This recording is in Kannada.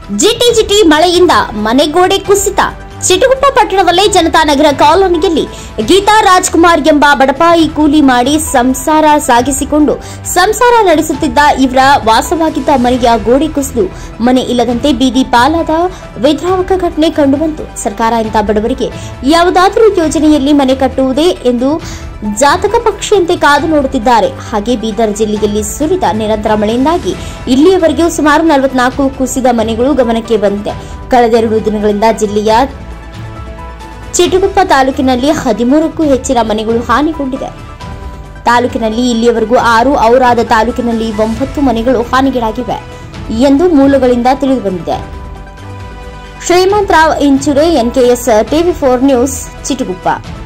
ಜಿಟಿ ಜಿಟಿ ಮಳೆಯಿಂದ ಮನೆಗೋಡೆ ಕುಸಿತ ಚಿಟಗುಪ್ಪ ಪಟ್ಟಣದಲ್ಲೇ ಜನತಾ ನಗರ ಕಾಲೋನಿಯಲ್ಲಿ ಗೀತಾ ರಾಜ್ಕುಮಾರ್ ಎಂಬ ಬಡಪಾಯಿ ಕೂಲಿ ಮಾಡಿ ಸಂಸಾರ ಸಾಗಿಸಿಕೊಂಡು ಸಂಸಾರ ನಡೆಸುತ್ತಿದ್ದ ಇವರ ವಾಸವಾಗಿದ್ದ ಮನೆಯ ಗೋಡೆ ಕುಸಿದು ಮನೆ ಇಲ್ಲದಂತೆ ಬೀದಿ ಪಾಲಾದ ವಿದ್ರಾವಕ ಘಟನೆ ಕಂಡುಬಂತು ಸರ್ಕಾರ ಇಂಥ ಬಡವರಿಗೆ ಯಾವುದಾದರೂ ಯೋಜನೆಯಲ್ಲಿ ಮನೆ ಕಟ್ಟುವುದೇ ಎಂದು ಜಾತಕ ಪಕ್ಷಿಯಂತೆ ಕಾದು ನೋಡುತ್ತಿದ್ದಾರೆ ಹಾಗೆ ಬೀದರ್ ಜಿಲ್ಲೆಯಲ್ಲಿ ಸುರಿದ ನಿರಂತರ ಮಳೆಯಿಂದಾಗಿ ಇಲ್ಲಿಯವರೆಗೂ ಸುಮಾರು ನಲವತ್ನಾಲ್ಕು ಕುಸಿದ ಮನೆಗಳು ಗಮನಕ್ಕೆ ಬಂದಿದೆ ಕಳೆದೆರಡು ದಿನಗಳಿಂದ ಜಿಲ್ಲೆಯ ಚಿಟಗುಪ್ಪ ತಾಲೂಕಿನಲ್ಲಿ ಹದಿಮೂರಕ್ಕೂ ಹೆಚ್ಚಿನ ಮನೆಗಳು ಹಾನಿಗೊಂಡಿದೆ ತಾಲೂಕಿನಲ್ಲಿ ಇಲ್ಲಿಯವರೆಗೂ ಆರು ಔರಾದ ತಾಲೂಕಿನಲ್ಲಿ ಒಂಬತ್ತು ಮನೆಗಳು ಹಾನಿಗೀಡಾಗಿವೆ ಎಂದು ಮೂಲಗಳಿಂದ ತಿಳಿದುಬಂದಿದೆ ಶ್ರೀಮಂತ್ ರಾವ್ ಇಂಚುರೆ NKS TV four news Chitguppa